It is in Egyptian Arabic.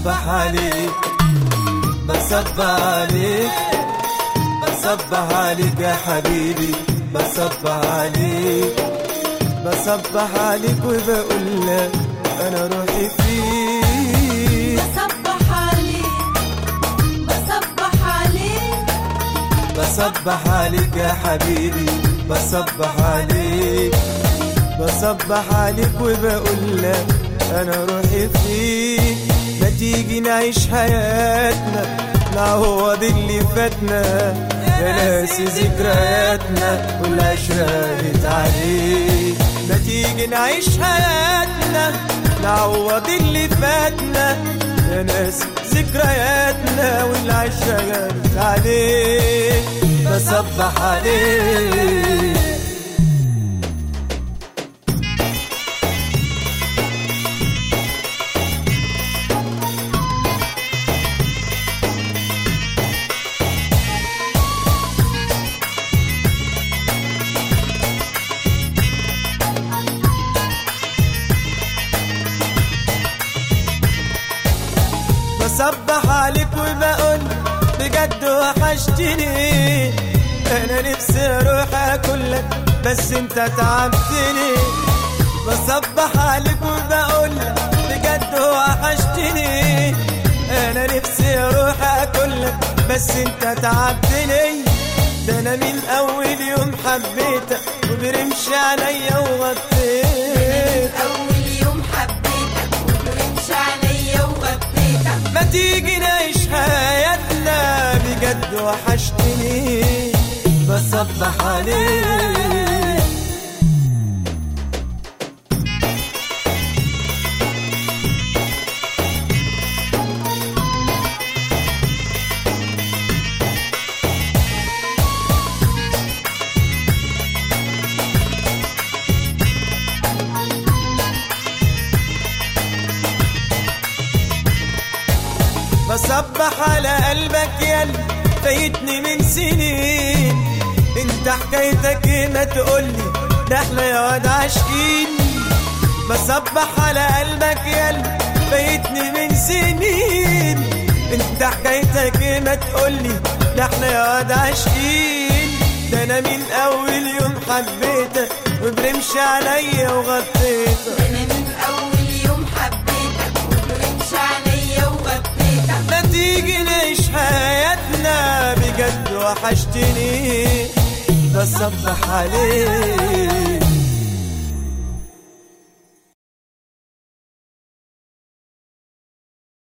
بصبح عليك بصبح عليك بصبح عليك يا حبيبي بصبح عليك بصبح عليك وبقول لك انا روحي فيك بصبح عليك بصبح عليك بصبح عليك يا حبيبي بصبح عليك بصبح عليك وبقول لك انا روحي فيك ما تيجي نعيش حياتنا نعوض اللي فاتنا يا ناسي ذكرياتنا والعشرة قالت عليك ما تيجي نعيش حياتنا نعوض اللي فاتنا يا ناس ذكرياتنا والعشرة قالت عليك بصبح عليك بصبح عليك وبقول بجد وحشتني انا نفسي اروح اكلك بس انت تعبتني بصبح عليك وبقول بجد وحشتني انا نفسي اروح اكلك بس انت تعبتني ده انا من اول يوم حبيتك وبرمش عليا وغطيتك أول يوم حبيتك وبرمش عليا وغطيتك ما تيجي نعيش حياتنا بجد وحشتني بصبح عليك بصبح على قلبك يل فايتني من سنين انت حكايتك ايه ما تقولي ده احنا يا واد عاشقين بصبح على قلبك يل فايتني من سنين انت حكايتك ايه ما تقولي ده احنا يا واد عاشقين ده انا من اول يوم حبيتك وبرمش عليا وغطيتك أنا من أول يوم حبيتك وبرمش عليا وغطيتك ما تيجي نعيش حياتنا بجد وحشتني بصبح عليك